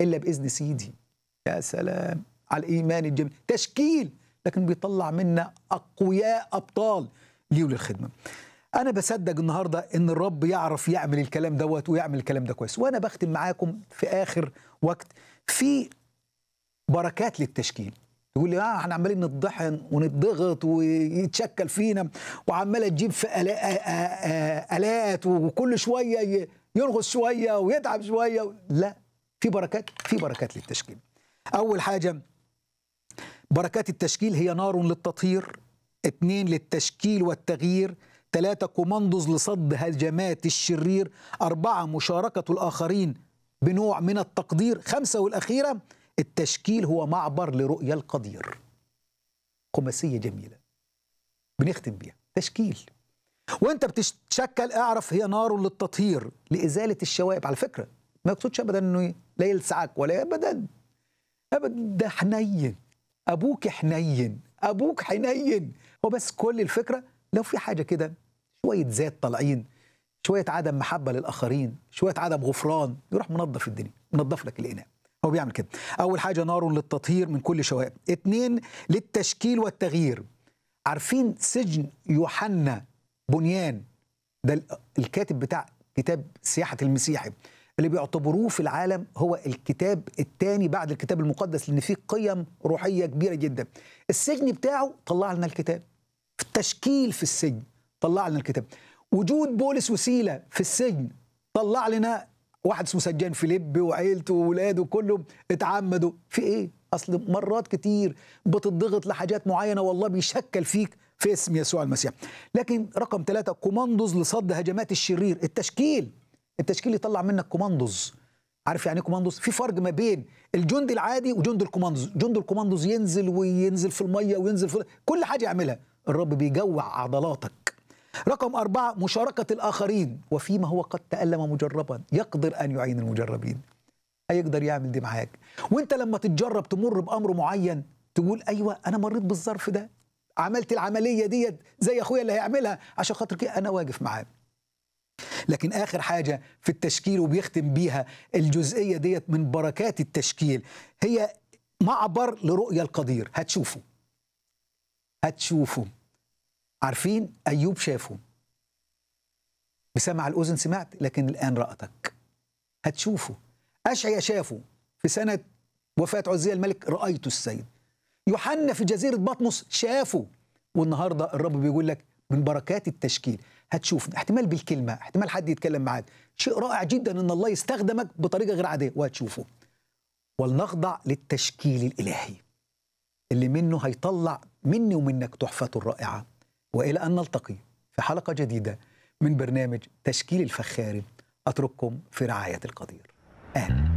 الا باذن سيدي يا سلام على الايمان الجميل تشكيل لكن بيطلع منا اقوياء ابطال ليه للخدمه انا بصدق النهارده ان الرب يعرف يعمل الكلام دوت ويعمل الكلام ده كويس وانا بختم معاكم في اخر وقت في بركات للتشكيل تقول لي اه احنا عمالين نطحن ونضغط ويتشكل فينا وعماله تجيب في آلا- آ- آ- آ- الات وكل شويه ي- يرغص شويه ويتعب شويه لا في بركات في بركات للتشكيل اول حاجه بركات التشكيل هي نار للتطهير اثنين للتشكيل والتغيير ثلاثة كوماندوز لصد هجمات الشرير أربعة مشاركة الآخرين بنوع من التقدير خمسة والأخيرة التشكيل هو معبر لرؤية القدير خماسية جميلة بنختم بيها تشكيل وانت بتتشكل اعرف هي نار للتطهير لإزالة الشوائب على فكرة ما يقصدش أبدا أنه لا يلسعك ولا أبدا أبدا ده حنين أبوك حنين أبوك حنين هو بس كل الفكرة لو في حاجة كده شوية ذات طالعين شوية عدم محبة للآخرين شوية عدم غفران يروح منظف الدنيا منظف لك الإناء هو بيعمل كده أول حاجة نار للتطهير من كل شوائب اتنين للتشكيل والتغيير عارفين سجن يوحنا بنيان ده ال- الكاتب بتاع كتاب سياحة المسيحي اللي بيعتبروه في العالم هو الكتاب الثاني بعد الكتاب المقدس لأن فيه قيم روحية كبيرة جدا السجن بتاعه طلع لنا الكتاب في التشكيل في السجن طلع لنا الكتاب وجود بولس وسيلة في السجن طلع لنا واحد اسمه سجان فيليب وعيلته وولاده كلهم اتعمدوا في ايه اصل مرات كتير بتضغط لحاجات معينه والله بيشكل فيك في اسم يسوع المسيح لكن رقم ثلاثة كوماندوز لصد هجمات الشرير التشكيل التشكيل يطلع منك كوماندوز عارف يعني ايه كوماندوز في فرق ما بين الجند العادي وجند الكوماندوز جند الكوماندوز ينزل وينزل في الميه وينزل في كل حاجه يعملها الرب بيجوع عضلاتك رقم أربعة مشاركة الآخرين وفيما هو قد تألم مجربا يقدر أن يعين المجربين هيقدر يعمل دي معاك وانت لما تتجرب تمر بأمر معين تقول أيوة أنا مريت بالظرف ده عملت العملية ديت زي أخويا اللي هيعملها عشان خاطر كده أنا واقف معاه لكن آخر حاجة في التشكيل وبيختم بيها الجزئية ديت من بركات التشكيل هي معبر لرؤية القدير هتشوفوا هتشوفوا عارفين أيوب شافه بسمع الأذن سمعت لكن الآن رأتك هتشوفه أشعيا شافه في سنة وفاة عزية الملك رأيت السيد يوحنا في جزيرة بطمس شافه والنهاردة الرب بيقول لك من بركات التشكيل هتشوف احتمال بالكلمة احتمال حد يتكلم معاك شيء رائع جدا ان الله يستخدمك بطريقة غير عادية وهتشوفه ولنخضع للتشكيل الإلهي اللي منه هيطلع مني ومنك تحفة رائعة وإلى أن نلتقي في حلقة جديدة من برنامج تشكيل الفخاري أترككم في رعاية القدير آمين